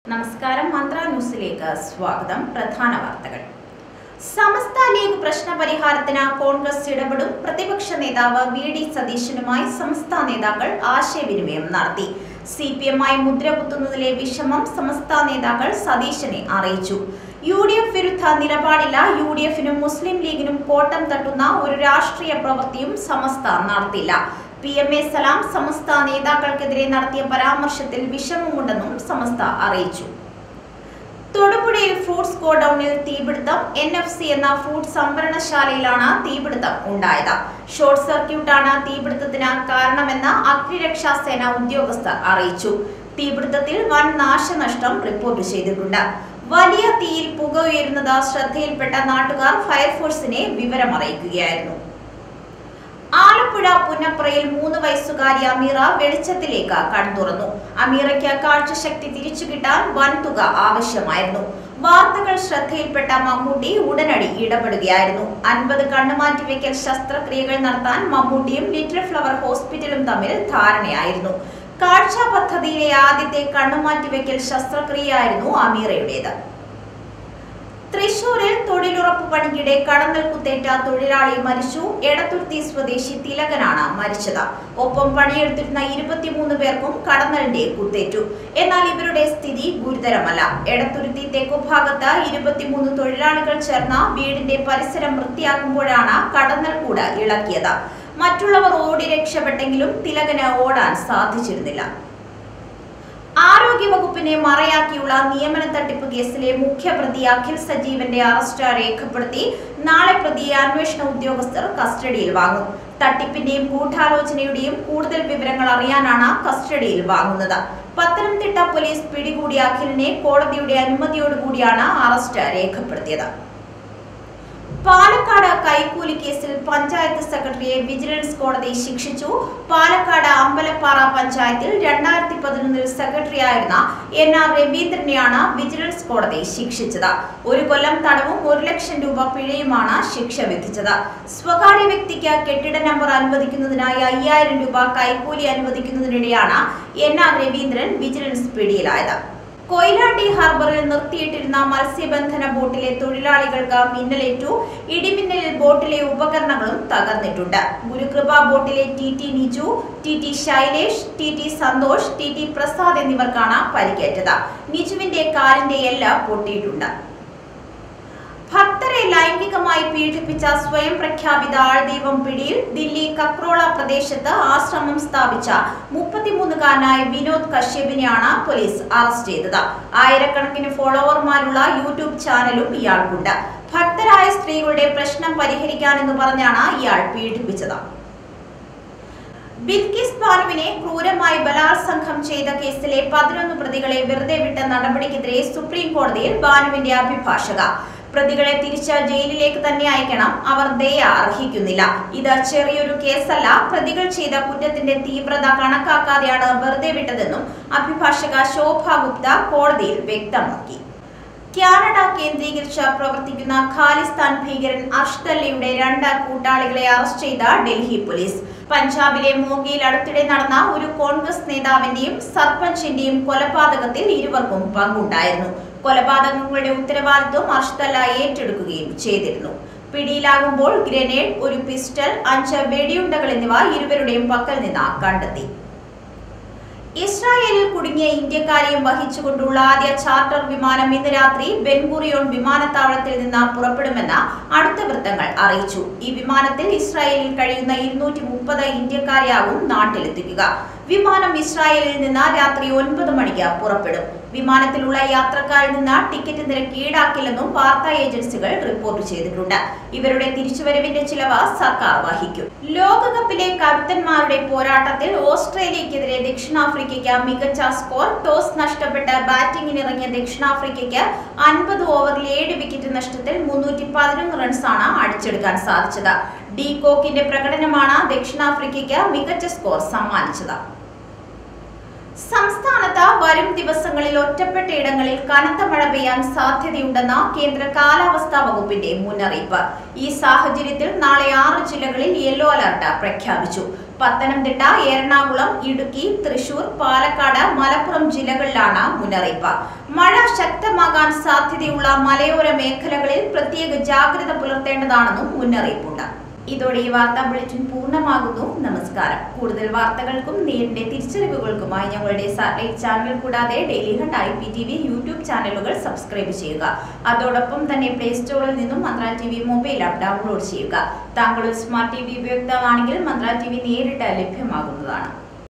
നമസ്കാരം മന്ത്ര ന്യൂസിലേക്ക് സ്വാഗതം പ്രധാന വാർത്തകൾ സമസ്ത ലീഗ് പ്രശ്ന പരിഹാരത്തിന് കോൺഗ്രസ് ഇടപെടും പ്രതിപക്ഷ നേതാവ് വി ഡി സതീശനുമായി സമസ്ത നേതാക്കൾ ആശയവിനിമയം നടത്തി സി പി എമ്മായി മുദ്ര കുത്തുന്നതിലെ വിഷമം സമസ്ത നേതാക്കൾ സതീശനെ അറിയിച്ചു യു ഡി എഫ് വിരുദ്ധ നിലപാടില്ല യു ഡി എഫിനും മുസ്ലിം ലീഗിനും കോട്ടം തട്ടുന്ന ഒരു രാഷ്ട്രീയ പ്രവൃത്തിയും സമസ്ത നടത്തില്ല P M A Salam Samastha നേതാക്കൾക്കെതിരെ നടത്തിയ പരാമർശത്തിൽ വിഷമമുണ്ടെന്നും സമസ്ത അറിയിച്ചു തൊടുപുഴയിൽ ഫ്രൂട്ട്സ് ഗോഡൌണിൽ തീപിടുത്തം എൻ എഫ് സി എന്ന ഫ്രൂട്ട് സംഭരണശാലയിലാണ് തീപിടുത്തം ഉണ്ടായത് ഷോർട്ട് സർക്യൂട്ടാണ് തീപിടുത്തത്തിന് കാരണമെന്ന് അഗ്നിരക്ഷാ സേന ഉദ്യോഗസ്ഥർ അറിയിച്ചു തീപിടുത്തത്തിൽ വൻ നാശനഷ്ടം റിപ്പോർട്ട് ചെയ്തിട്ടുണ്ട് വലിയ തീയിൽ പുക ഉയരുന്നത് ശ്രദ്ധയിൽപ്പെട്ട നാട്ടുകാർ ഫയർഫോഴ്സിനെ വിവരമറിയിക്കുകയായിരുന്നു ആലപ്പുഴ പുന്നപ്രയിൽ മൂന്ന് വയസ്സുകാരി അമീറ വെളിച്ചത്തിലേക്ക് കൺതുറന്നു അമീറയ്ക്ക് കാഴ്ചശക്തി തിരിച്ചു കിട്ടാൻ വൻ തുക ആവശ്യമായിരുന്നു വാർത്തകൾ ശ്രദ്ധയിൽപ്പെട്ട മമ്മൂട്ടി ഉടനടി ഇടപെടുകയായിരുന്നു അൻപത് കണ്ണുമാറ്റിവെക്കൽ ശസ്ത്രക്രിയകൾ നടത്താൻ മമ്മൂട്ടിയും ലിറ്റിൽ ഫ്ലവർ ഹോസ്പിറ്റലും തമ്മിൽ ധാരണയായിരുന്നു കാഴ്ച പദ്ധതിയിലെ ആദ്യത്തെ കണ്ണുമാറ്റിവെക്കൽ ശസ്ത്രക്രിയയായിരുന്നു അമീറയുടേത് തൃശൂരിൽ തൊഴിലുറപ്പ് പണിക്കിടെ കടന്നൽ കുത്തേറ്റ തൊഴിലാളി മരിച്ചു എടത്തുരുത്തി സ്വദേശി തിലകനാണ് മരിച്ചത് ഒപ്പം പണിയെടുത്തിരുന്ന ഇരുപത്തിമൂന്ന് പേർക്കും കടന്നലിന്റെ കുത്തേറ്റു എന്നാൽ ഇവരുടെ സ്ഥിതി ഗുരുതരമല്ല എടത്തുരുത്തി തെക്കുഭാഗത്ത് ഇരുപത്തിമൂന്ന് തൊഴിലാളികൾ ചേർന്ന വീടിന്റെ പരിസരം വൃത്തിയാക്കുമ്പോഴാണ് കടന്നൽ കൂട് ഇളക്കിയത് മറ്റുള്ളവർ ഓടി രക്ഷപ്പെട്ടെങ്കിലും തിലകന് ഓടാൻ സാധിച്ചിരുന്നില്ല ആരോഗ്യവകുപ്പിനെ മറയാക്കിയുള്ള നിയമന തട്ടിപ്പ് കേസിലെ മുഖ്യപ്രതി അഖിൽ സജീവന്റെ അറസ്റ്റ് രേഖപ്പെടുത്തി നാളെ പ്രതിയെ അന്വേഷണ ഉദ്യോഗസ്ഥർ കസ്റ്റഡിയിൽ വാങ്ങും തട്ടിപ്പിന്റെയും ഗൂഢാലോചനയുടെയും കൂടുതൽ വിവരങ്ങൾ അറിയാനാണ് കസ്റ്റഡിയിൽ വാങ്ങുന്നത് പത്തനംതിട്ട പോലീസ് പിടികൂടിയ അഖിലിനെ കോടതിയുടെ അനുമതിയോടുകൂടിയാണ് അറസ്റ്റ് രേഖപ്പെടുത്തിയത് പാലക്കാട് കൈക്കൂലി കേസിൽ പഞ്ചായത്ത് സെക്രട്ടറിയെ വിജിലൻസ് കോടതി ശിക്ഷിച്ചു പാലക്കാട് അമ്പലപ്പാറ പഞ്ചായത്തിൽ രണ്ടായിരത്തി പതിനൊന്നിൽ സെക്രട്ടറിയായിരുന്ന എൻ ആർ രവീന്ദ്രനെയാണ് വിജിലൻസ് കോടതി ശിക്ഷിച്ചത് ഒരു കൊല്ലം തടവും ഒരു ലക്ഷം രൂപ പിഴയുമാണ് ശിക്ഷ വിധിച്ചത് സ്വകാര്യ വ്യക്തിക്ക് കെട്ടിട നമ്പർ അനുവദിക്കുന്നതിനായി അയ്യായിരം രൂപ കൈക്കൂലി അനുവദിക്കുന്നതിനിടെയാണ് എൻ ആർ രവീന്ദ്രൻ വിജിലൻസ് പിടിയിലായത് കൊയിലാണ്ടി ഹാർബറിൽ നിർത്തിയിട്ടിരുന്ന മത്സ്യബന്ധന ബോട്ടിലെ തൊഴിലാളികൾക്ക് മിന്നലേറ്റു ഇടിമിന്നലിൽ ബോട്ടിലെ ഉപകരണങ്ങളും തകർന്നിട്ടുണ്ട് ഗുരുകൃപ ബോട്ടിലെ T T Niju T T Shailesh T T Santhosh T T Prasad എന്നിവർക്കാണ് പരിക്കേറ്റത് നിജുവിന്റെ കാലിന്റെ എല്ല് പൊട്ടിയിട്ടുണ്ട് ഭക്തരെ ലൈംഗികമായി പീഡിപ്പിച്ച സ്വയം പ്രഖ്യാപിത ആൾദൈവം പിടിയിൽ ദില്ലി കക്രോള പ്രദേശത്ത് ആശ്രമം സ്ഥാപിച്ച മുപ്പത്തിമൂന്നുകാരനായ വിനോദ് കശ്യപിനെയാണ് പോലീസ് അറസ്റ്റ് ചെയ്തത് ആയിരക്കണക്കിന് ഫോളോവർമാരുള്ള യൂട്യൂബ് ചാനലും ഇയാൾക്കുണ്ട് ഭക്തരായ സ്ത്രീകളുടെ പ്രശ്നം പരിഹരിക്കാനെന്ന് പറഞ്ഞാണ് ഇയാൾ പീഡിപ്പിച്ചത് ബിൽക്കിസ് ബാനുവിനെ ക്രൂരമായി ബലാത്സംഗം ചെയ്ത കേസിലെ പതിനൊന്ന് പ്രതികളെ വെറുതെ വിട്ട നടപടിക്കെതിരെ സുപ്രീം കോടതിയിൽ ബാനുവിന്റെ അഭിഭാഷക പ്രതികളെ തിരിച്ച് ജയിലിലേക്ക് തന്നെ അയക്കണം അവർ ദയ അർഹിക്കുന്നില്ല ഇത് ചെറിയൊരു കേസല്ല പ്രതികൾ ചെയ്ത കുറ്റത്തിന്റെ തീവ്രത കണക്കാക്കാതെയാണ് വെറുതെ വിട്ടതെന്നും അഭിഭാഷക ശോഭ ഗുപ്ത കോടതിയിൽ വ്യക്തമാക്കി കാനഡ കേന്ദ്രീകരിച്ച് പ്രവർത്തിക്കുന്ന ഖാലിസ്ഥാൻ ഭീകരൻ അർഷ്ദല്ലയുടെ രണ്ട് കൂട്ടാളികളെ അറസ്റ്റ് ചെയ്ത ഡൽഹി പോലീസ് പഞ്ചാബിലെ മോഗിയിൽ അടുത്തിടെ നടന്ന ഒരു കോൺഗ്രസ് നേതാവിന്റെയും സർപഞ്ചിന്റെയും കൊലപാതകത്തിൽ ഇരുവർക്കും പങ്കുണ്ടായിരുന്നു കൊലപാതകങ്ങളുടെ ഉത്തരവാദിത്വം അർഷ്ദല്ല ഏറ്റെടുക്കുകയും ചെയ്തിരുന്നു പിടിയിലാകുമ്പോൾ ഗ്രനേഡ് ഒരു പിസ്റ്റൾ അഞ്ച് വെടിയുണ്ടകൾ എന്നിവ ഇരുവരുടെയും പക്കൽ നിന്ന് കണ്ടെത്തി ഇസ്രായേലിൽ കുടുങ്ങിയ ഇന്ത്യക്കാരെയും വഹിച്ചുകൊണ്ടുള്ള ആദ്യ ചാർട്ടർ വിമാനം ഇന്ന് രാത്രി ബെൻഗുറിയോൺ വിമാനത്താവളത്തിൽ നിന്ന് പുറപ്പെടുമെന്ന് അടുത്ത വൃത്തങ്ങൾ അറിയിച്ചു ഈ വിമാനത്തിൽ ഇസ്രായേലിൽ കഴിയുന്ന ഇരുന്നൂറ്റി മുപ്പത് ഇന്ത്യക്കാരെയാകും നാട്ടിലെത്തിക്കുക വിമാനം ഇസ്രായേലിൽ നിന്ന് രാത്രി ഒൻപത് മണിക്ക് പുറപ്പെടും വിമാനത്തിലുള്ള യാത്രക്കാരിൽ നിന്ന് ടിക്കറ്റ് നിരക്ക് ഈടാക്കില്ലെന്നും വാർത്താ ഏജൻസികൾ റിപ്പോർട്ട് ചെയ്തിട്ടുണ്ട് ഇവരുടെ തിരിച്ചുവരവിന്റെ ചിലവ് സർക്കാർ വഹിക്കും ലോകകപ്പിലെ കരുത്തന്മാരുടെ പോരാട്ടത്തിൽ ഓസ്ട്രേലിയക്കെതിരെ ദക്ഷിണാഫ്രിക്കയ്ക്ക് മികച്ച സ്കോർ ടോസ് നഷ്ടപ്പെട്ട് ബാറ്റിംഗിനിറങ്ങിയ ദക്ഷിണാഫ്രിക്കയ്ക്ക് അൻപത് ഓവറിൽ ഏഴ് വിക്കറ്റ് നഷ്ടത്തിൽ മുന്നൂറ്റി പതിനൊന്ന് റൺസാണ് അടിച്ചെടുക്കാൻ സാധിച്ചത് ഡി കോക്കിന്റെ പ്രകടനമാണ് ദക്ഷിണാഫ്രിക്കയ്ക്ക് മികച്ച സ്കോർ സമ്മാനിച്ചത് സംസ്ഥാനത്ത് വരും ദിവസങ്ങളിൽ ഒറ്റപ്പെട്ട ഇടങ്ങളിൽ കനത്ത മഴ പെയ്യാൻ സാധ്യതയുണ്ടെന്ന കേന്ദ്ര കാലാവസ്ഥാ വകുപ്പിന്റെ മുന്നറിയിപ്പ് ഈ സാഹചര്യത്തിൽ നാളെ ആറ് ജില്ലകളിൽ യെല്ലോ അലർട്ട് പ്രഖ്യാപിച്ചു പത്തനംതിട്ട എറണാകുളം ഇടുക്കി തൃശൂർ പാലക്കാട് മലപ്പുറം ജില്ലകളിലാണ് മുന്നറിയിപ്പ് മഴ ശക്തമാകാൻ സാധ്യതയുള്ള മലയോര മേഖലകളിൽ പ്രത്യേക ജാഗ്രത പുലർത്തേണ്ടതാണെന്നും മുന്നറിയിപ്പുണ്ട് ഇതോടെ ഈ വാർത്താ ബുള്ളറ്റിൻ പൂർണ്ണമാകുന്നു നമസ്കാരം കൂടുതൽ വാർത്തകൾക്കും നേരിന്റെ തിരിച്ചറിവുകൾക്കുമായി ഞങ്ങളുടെ സാറ്റലൈറ്റ് ചാനൽ കൂടാതെ daily hunt I P T V YouTube ചാനലുകൾ സബ്സ്ക്രൈബ് ചെയ്യുക അതോടൊപ്പം തന്നെ പ്ലേ സ്റ്റോറിൽ നിന്നും Mantra T V mobile app download ചെയ്യുക താങ്കൾ ഒരു സ്മാർട്ട് ടി വി ഉപയോക്താവാണെങ്കിൽ മന്ത്ര ടി വി നേരിട്ട് ലഭ്യമാകുന്നതാണ്